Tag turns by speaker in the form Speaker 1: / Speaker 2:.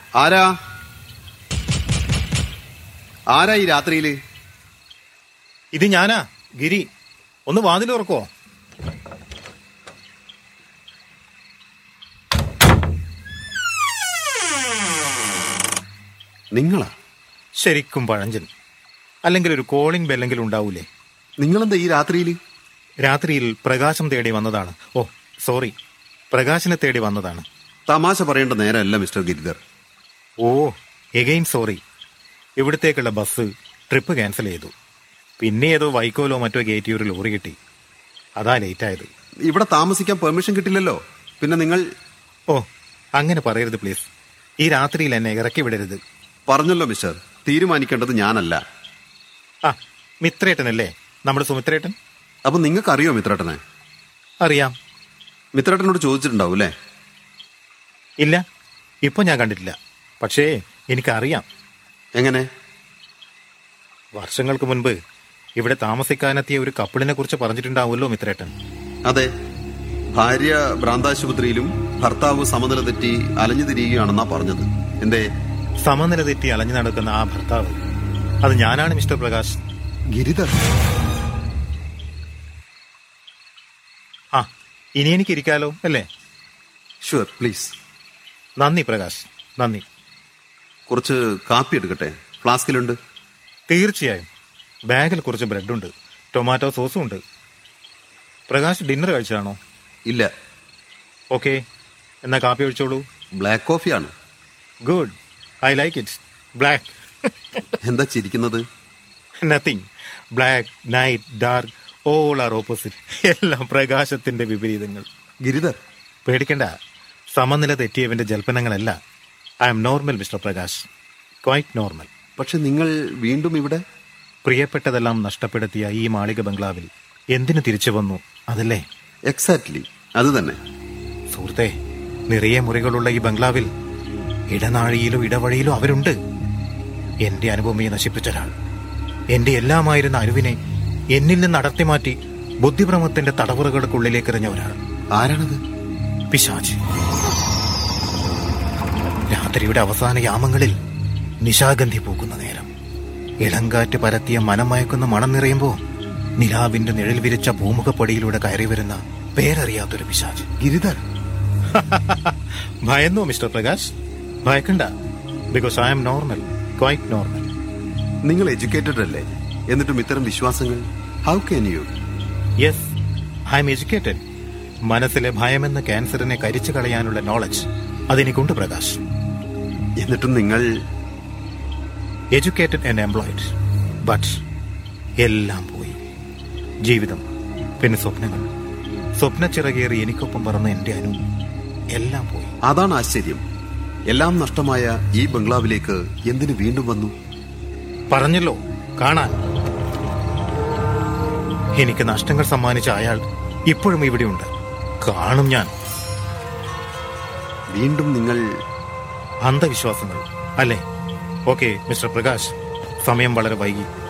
Speaker 1: ആരാ ആരാ ഈ രാത്രിയില്
Speaker 2: ഇത് ഞാനാ ഗിരി ഒന്ന് വാതിൽ തുറക്കോ
Speaker 1: നിങ്ങളാ
Speaker 2: ശരിക്കും പഴഞ്ചൻ അല്ലെങ്കിൽ ഒരു കോളിംഗ് ബെല്ലെങ്കിലും ഉണ്ടാവൂലേ
Speaker 1: നിങ്ങളെന്താ ഈ രാത്രിയില്
Speaker 2: രാത്രിയിൽ പ്രകാശം തേടി വന്നതാണ് ഓ സോറി പ്രകാശനെ തേടി വന്നതാണ്
Speaker 1: തമാശ പറയേണ്ട നേരമല്ല mister Giridhar
Speaker 2: oh again sorry ഇവിടത്തേക്കുള്ള ബസ് ട്രിപ്പ് ക്യാൻസൽ ചെയ്തു പിന്നെ ഏതോ വൈക്കോലോ മറ്റോ കയറ്റി ഒരു ലോറി കിട്ടി അതാ ലേറ്റ് ആയത്
Speaker 1: ഇവിടെ താമസിക്കാൻ പെർമിഷൻ കിട്ടില്ലല്ലോ പിന്നെ നിങ്ങൾ
Speaker 2: ഓ അങ്ങനെ പറയരുത് പ്ലീസ് ഈ രാത്രിയിൽ എന്നെ ഇറക്കി വിടരുത്
Speaker 1: പറഞ്ഞല്ലോ മിസ്റ്റർ തീരുമാനിക്കേണ്ടത് ഞാനല്ല
Speaker 2: ആ മിത്രേട്ടനല്ലേ നമ്മുടെ സുമിത്രേട്ടൻ
Speaker 1: അപ്പൊ നിങ്ങൾക്ക് അറിയോ മിത്രേട്ടനെ
Speaker 2: അറിയാം
Speaker 1: മിത്രേട്ടനോട് ചോദിച്ചിട്ടുണ്ടാവും അല്ലേ
Speaker 2: ഇല്ല ഇപ്പൊ ഞാൻ കണ്ടിട്ടില്ല പക്ഷേ എനിക്കറിയാം
Speaker 1: എങ്ങനെ
Speaker 2: വർഷങ്ങൾക്ക് മുൻപ് ഇവിടെ താമസിക്കാനെത്തിയ ഒരു കപ്പിളിനെ കുറിച്ച് പറഞ്ഞിട്ടുണ്ടാവുമല്ലോ മിത്രേട്ടൻ
Speaker 1: അതെ ഭാര്യ ഭ്രാന്താശുപത്രിയിലും ഭർത്താവ് സമനില തെറ്റി അലഞ്ഞു തിരിയുകയാണെന്നാ പറഞ്ഞത് എന്തേ
Speaker 2: സമനില തെറ്റി അലഞ്ഞു നടക്കുന്ന ആ ഭർത്താവ് അത് ഞാനാണ് മിസ്റ്റർ പ്രകാശ്
Speaker 1: ഗിരിധർ
Speaker 2: ആ ഇനി എനിക്ക് ഇരിക്കാലോ അല്ലേ
Speaker 1: ഷുവർ പ്ലീസ്
Speaker 2: നന്ദി പ്രകാശ് നന്ദി
Speaker 1: കുറച്ച് കാപ്പി എടുക്കട്ടെ ഫ്ലാസ്കിലുണ്ട്
Speaker 2: തീർച്ചയായും ബാഗിൽ കുറച്ച് ബ്രെഡുണ്ട് ടൊമാറ്റോ സോസും ഉണ്ട് പ്രകാശ് ഡിന്നർ കഴിച്ചതാണോ
Speaker 1: ഇല്ല
Speaker 2: ഓക്കെ എന്നാ കാപ്പി ഒഴിച്ചോളൂ
Speaker 1: ബ്ലാക്ക് കോഫിയാണ്
Speaker 2: good I like it black
Speaker 1: എന്താ ചിരിക്കുന്നത്
Speaker 2: nothing black night dark all are opposite എല്ലാം പ്രകാശത്തിന്റെ വിപരീതങ്ങൾ
Speaker 1: ഗിരിധർ
Speaker 2: പേടിക്കണ്ട സമനില തെറ്റിയവന്റെ ജൽപ്പനങ്ങളല്ല I'm normal mister Prakash quite normal
Speaker 1: പക്ഷെ നിങ്ങൾ വീണ്ടും ഇവിടെ
Speaker 2: പ്രിയപ്പെട്ടതെല്ലാം നഷ്ടപ്പെടുത്തിയ ഈ മാളിക ബംഗ്ലാവിൽ എന്തിനു തിരിച്ചു വന്നു അതല്ലേ
Speaker 1: എക്സാക്ട്ലി അത് തന്നെ
Speaker 2: സുഹൃത്തെ നിറയെ മുറികളുള്ള ഈ ബംഗ്ലാവിൽ ഇടനാഴിയിലോ ഇടവഴിയിലോ അവരുണ്ട് എന്റെ അനുപമയെ നശിപ്പിച്ച ഒരാൾ എന്റെ എല്ലാമായിരുന്ന അറിവിനെ എന്നിൽ നിന്ന് അടർത്തി മാറ്റി ബുദ്ധിഭ്രമത്തിന്റെ തടവറകൾക്കുള്ളിലേക്ക് എറിഞ്ഞ ഒരാൾ
Speaker 1: ആരാണത്
Speaker 2: പിശാച് രാത്രിയുടെ അവസാന യാമങ്ങളിൽ നിശാഗന്ധി പൂക്കുന്ന നേരം ഇളങ്കാറ്റ് പരത്തിയ മനമയക്കുന്ന മണം നിറയുമ്പോ നിലാവിന്റെ നിഴൽ വിരിച്ച ഭൂമുഖപ്പടിയിലൂടെ കയറി വരുന്ന പേരറിയാത്തൊരു പിശാച്
Speaker 1: ഗിരിധർ
Speaker 2: ഭയന്നോ മിസ്റ്റർ പ്രകാശ് ഭയക്കണ്ട because I'm normal quite normal
Speaker 1: നിങ്ങൾ എഡ്യൂക്കേറ്റഡ് അല്ലേ എന്നിട്ടും ഇത്തരം വിശ്വാസങ്ങൾ how can you
Speaker 2: yes I'm educated മനസ്സിലെ ഭയമെന്ന ക്യാൻസറിനെ കരിച്ചു കളയാനുള്ള നോളജ് അതെനിക്കുണ്ട് പ്രകാശ്
Speaker 1: എന്നിട്ടും നിങ്ങൾ
Speaker 2: എഡ്യൂക്കേറ്റഡ് ആൻഡ് എംപ്ലോയിഡ് ബട്ട് എല്ലാം പോയി ജീവിതം പിന്നെ സ്വപ്നങ്ങൾ സ്വപ്നച്ചിറകേറി എനിക്കൊപ്പം പറന്ന എന്റെ അനു എല്ലാം പോയി
Speaker 1: അതാണ് ആശ്ചര്യം എല്ലാം നഷ്ടമായ ഈ ബംഗ്ലാവിലേക്ക് എന്തിനു വീണ്ടും വന്നു
Speaker 2: പറഞ്ഞല്ലോ കാണാൻ എനിക്ക് നഷ്ടങ്ങൾ സമ്മാനിച്ച അയാൾ ഇപ്പോഴും ഇവിടെയുണ്ട് കാണും ഞാൻ
Speaker 1: വീണ്ടും നിങ്ങൾ
Speaker 2: അന്ധവിശ്വാസങ്ങൾ അല്ലേ ഓക്കെ മിസ്റ്റർ പ്രകാശ് സമയം വളരെ വൈകി